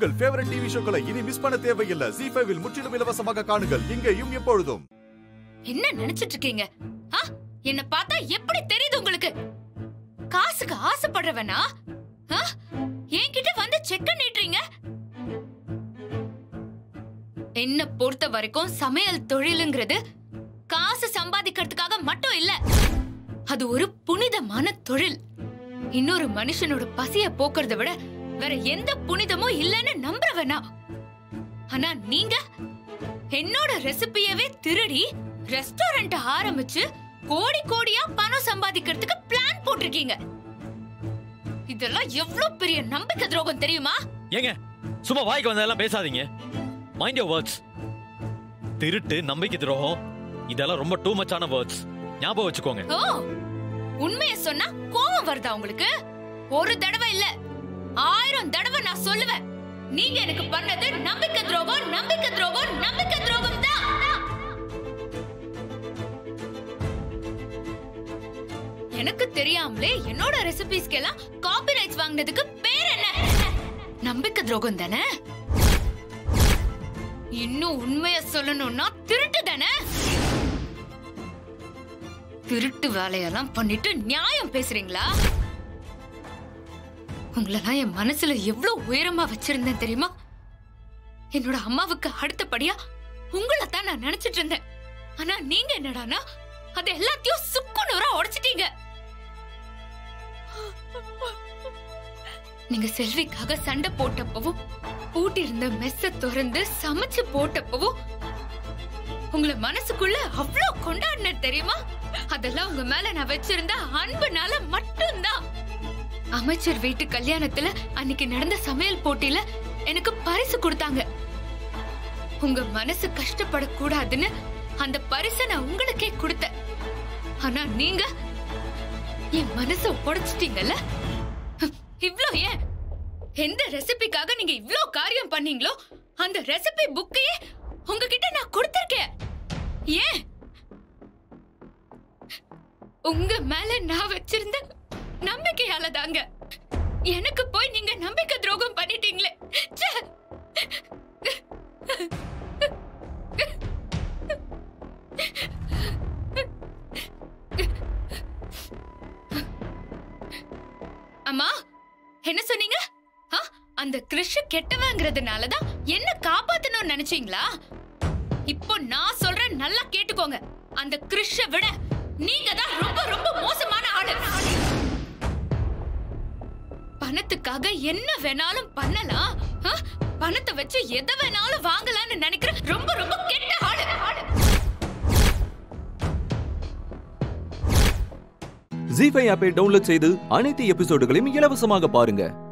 உங்கள் favourite TV ஷோக்களை இனி miss பண்ண தேவையில்லை ஜி ஃபைவில் முற்றிலும் இலவசமாக காணுங்கள் இங்கேயும் எப்பொழுதும் என்ன நினைச்சிட்டு இருக்கீங்க ஆ? என்ன பார்த்தா எப்படி தெரியுது உங்களுக்கு காசுக்கு ஆசைப்படுறவனா ஆ? என்கிட்ட வந்து செக்க நீட்டுறீங்க என்ன பொறுத்த வரைக்கும் சமையல் தொழிலுங்கிறது காசு சம்பாதிக்கிறதுக்காக மட்டும் இல்ல அது ஒரு புனிதமான தொழில் இன்னொரு மனுஷனோட பசிய போக்குறத விட வேற எந்த புனிதமும் இல்லைன்னு நம்புறவனா ஆனா நீங்க என்னோட ரெசிபியவே திருடி ரெஸ்டாரண்ட் ஆரம்பிச்சு கோடி கோடியா பணம் சம்பாதிக்கிறதுக்கு பிளான் போட்டிருக்கீங்க இதெல்லாம் எவ்வளவு பெரிய நம்பிக்கை துரோகம் தெரியுமா ஏங்க சும்மா வாய்க்கு வந்ததெல்லாம் பேசாதீங்க மைண்ட் யோர் வேர்ட்ஸ் திருட்டு நம்பிக்கை துரோகம் இதெல்லாம் ரொம்ப டூ மச்சான வேர்ட்ஸ் ஞாபகம் வச்சுக்கோங்க ஓ உண்மைய சொன்னா கோவம் வருதா உங்களுக்கு ஒரு தடவை இல்ல ஆயிரம் தடவை நான் சொல்லுவேன் நீங்க எனக்கு பண்ணது நம்பிக்கை துரோகம் நம்பிக்கை துரோகம் நம்பிக்கை துரோகம் தான் எனக்கு தெரியாமலே என்னோட ரெசிபிஸ்க்கு எல்லாம் காப்பிரைட்ஸ் வாங்குனதுக்கு பேர் என்ன நம்பிக்கை துரோகம் தானே இன்னும் உண்மைய சொல்லணும்னா திருட்டு தானே திருட்டு வேலையெல்லாம் பண்ணிட்டு நியாயம் பேசுறீங்களா உங்களெல்லாம் என் மனசுல எவ்வளவு உயரமா வச்சிருந்தேன் தெரியுமா என்னோட அம்மாவுக்கு அடுத்தபடியா உங்களை தான் நான் நினைச்சிட்டு இருந்தேன் ஆனா நீங்க என்னடானா அது எல்லாத்தையும் சுக்கு நூறா உடைச்சிட்டீங்க நீங்க செல்விக்காக சண்டை போட்டப்பவும் பூட்டி இருந்த மெஸ்ஸ திறந்து சமைச்சு போட்டப்பவும் உங்களை மனசுக்குள்ள அவ்வளவு கொண்டாடின தெரியுமா அதெல்லாம் உங்க மேல நான் வச்சிருந்த அன்புனால மட்டும்தான் அமைச்சர் வீட்டு கல்யாணத்துல அன்னைக்கு நடந்த சமையல் போட்டியில எனக்கு பரிசு கொடுத்தாங்க உங்க மனசு கஷ்டப்படக்கூடாதுன்னு அந்த பரிசை நான் உங்களுக்கே கொடுத்தேன் ஆனா நீங்க என் மனச உடைச்சிட்டீங்கல்ல இவ்ளோ ஏன் எந்த ரெசிபிக்காக நீங்க இவ்ளோ காரியம் பண்ணீங்களோ அந்த ரெசிபி புக்கையே உங்ககிட்ட நான் கொடுத்திருக்கேன் ஏன் உங்க மேல நான் வச்சிருந்த நம்பிக்கையால தாங்க எனக்கு போய் நீங்க நம்பிக்கை துரோகம் பண்ணிட்டீங்களே ச்சே! அம்மா என்ன சொன்னீங்க ஆ, அந்த கிறிஷ் கெட்டவங்கிறதுனால தான் என்ன காப்பாத்தணும்னு நினைச்சீங்களா இப்போ நான் சொல்றேன் நல்லா கேட்டுக்கோங்க அந்த கிறிஷ விட நீங்க தான் ரொம்ப ரொம்ப மோசமான ஆளு பணத்துக்காக என்ன வேணாலும் பண்ணலாம் ஆ? பணத்தை வச்சு எதை வேணாலும் வாங்கலாம்னு நினைக்கிற ரொம்ப ரொம்ப கெட்ட ஆளு ஜி ஃபைவ் ஆப்பை டவுன்லோட் செய்து அனைத்து எபிசோடுகளையும் இலவசமாக பாருங்க